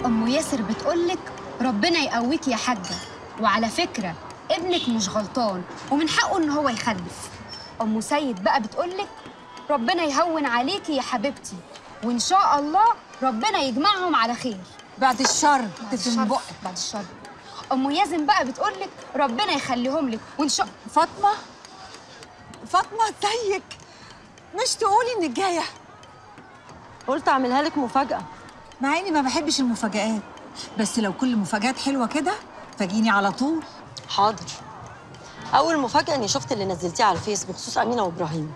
ام ياسر بتقولك ربنا يقويك يا حاجه وعلى فكره ابنك مش غلطان ومن حقه ان هو يخلف ام سيد بقى بتقولك ربنا يهون عليكي يا حبيبتي وان شاء الله ربنا يجمعهم على خير بعد الشر بعد تتم الشر بقك بعد الشر ام يازن بقى بتقولك ربنا يخليهم لك وان شاء فاطمه فاطمه ازيك مش تقولي انك جايه قلت اعملها لك مفاجأة مع اني ما بحبش المفاجآت بس لو كل مفاجآت حلوه كده فاجيني على طول حاضر أول مفاجأة إني شفت اللي نزلتيه على الفيس بخصوص أمينة وإبراهيم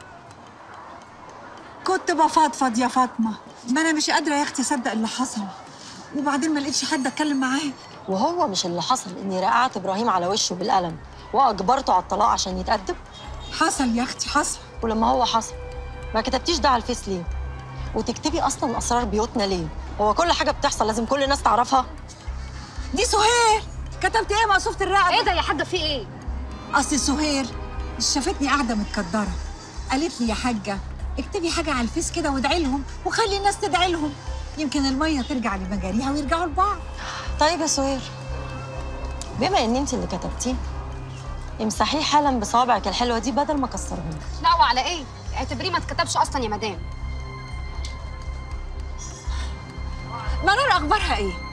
كنت بفضفض يا فاطمه ما انا مش قادره يا اختي اصدق اللي حصل وبعدين ما لقيتش حد اتكلم معاه وهو مش اللي حصل إني رقعت إبراهيم على وشه بالقلم وأجبرته على الطلاق عشان يتقدم حصل يا اختي حصل ولما هو حصل ما كتبتيش ده على الفيس ليه؟ وتكتبي أصلا أسرار بيوتنا ليه؟ هو كل حاجة بتحصل لازم كل الناس تعرفها؟ دي سهير كتبت ايه مقصوفه الرقبه ايه ده يا حاجه في ايه اصل سهير شافتني قاعده متكدره قالت لي يا حاجه اكتبي حاجه على الفيس كده وادعي لهم وخلي الناس تدعي لهم يمكن الميه ترجع لمجاريها ويرجعوا لبعض طيب يا سهير بما إن أنت اللي كتبتيه امسحيه حالا بصوابعك الحلوة دي بدل ما كسرهم لا وعلى ايه اعتبريه ما اتكتبش اصلا يا مدام منار اخبارها ايه